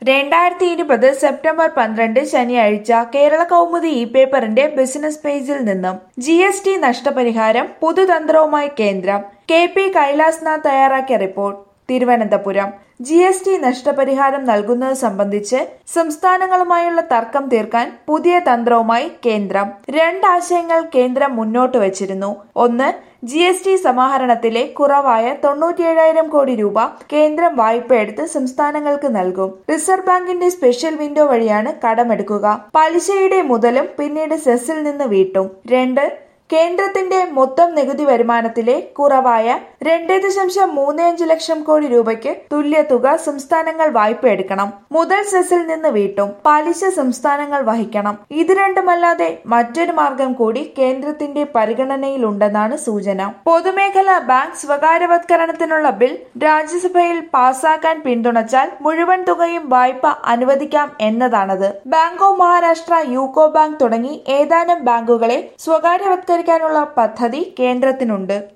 രണ്ടായിരത്തി ഇരുപത് സെപ്റ്റംബർ പന്ത്രണ്ട് ശനിയാഴ്ച കേരള കൗമുദി ഇ പേപ്പറിന്റെ ബിസിനസ് പേജിൽ നിന്നും ജി എസ് ടി നഷ്ടപരിഹാരം പുതുതന്ത്രവുമായി കേന്ദ്രം കെ പി കൈലാസ്നാഥ് തയ്യാറാക്കിയ report Thiruvananthapuram G S T നഷ്ടപരിഹാരം നൽകുന്നത് സംബന്ധിച്ച് സംസ്ഥാനങ്ങളുമായുള്ള തർക്കം തീർക്കാൻ പുതിയ തന്ത്രവുമായി കേന്ദ്രം രണ്ടാശയങ്ങൾ കേന്ദ്രം മുന്നോട്ട് വച്ചിരുന്നു ഒന്ന് ജി എസ് ടി സമാഹരണത്തിലെ കുറവായ തൊണ്ണൂറ്റിയേഴായിരം കോടി രൂപ കേന്ദ്രം വായ്പയെടുത്ത് സംസ്ഥാനങ്ങൾക്ക് നൽകും റിസർവ് ബാങ്കിന്റെ സ്പെഷ്യൽ വിൻഡോ വഴിയാണ് കടമെടുക്കുക പലിശയുടെ മുതലും പിന്നീട് സെസ്സിൽ നിന്ന് വീട്ടും രണ്ട് കേന്ദ്രത്തിന്റെ മൊത്തം നികുതി വരുമാനത്തിലെ കുറവായ രണ്ട് ദശാംശം മൂന്ന് അഞ്ച് ലക്ഷം കോടി രൂപയ്ക്ക് തുല്യ തുക സംസ്ഥാനങ്ങൾ വായ്പ എടുക്കണം മുതൽ സെസ്സിൽ നിന്ന് വീട്ടും പലിശ സംസ്ഥാനങ്ങൾ വഹിക്കണം ഇത് രണ്ടുമല്ലാതെ മറ്റൊരു മാർഗം കൂടി കേന്ദ്രത്തിന്റെ പരിഗണനയിലുണ്ടെന്നാണ് സൂചന പൊതുമേഖലാ ബാങ്ക് സ്വകാര്യവത്കരണത്തിനുള്ള ബിൽ രാജ്യസഭയിൽ പാസാക്കാൻ പിന്തുണച്ചാൽ മുഴുവൻ തുകയും വായ്പ അനുവദിക്കാം എന്നതാണത് bank of Maharashtra UCO bank തുടങ്ങി ഏതാനും ബാങ്കുകളെ സ്വകാര്യവത്കരിക്കാനുള്ള പദ്ധതി കേന്ദ്രത്തിനുണ്ട്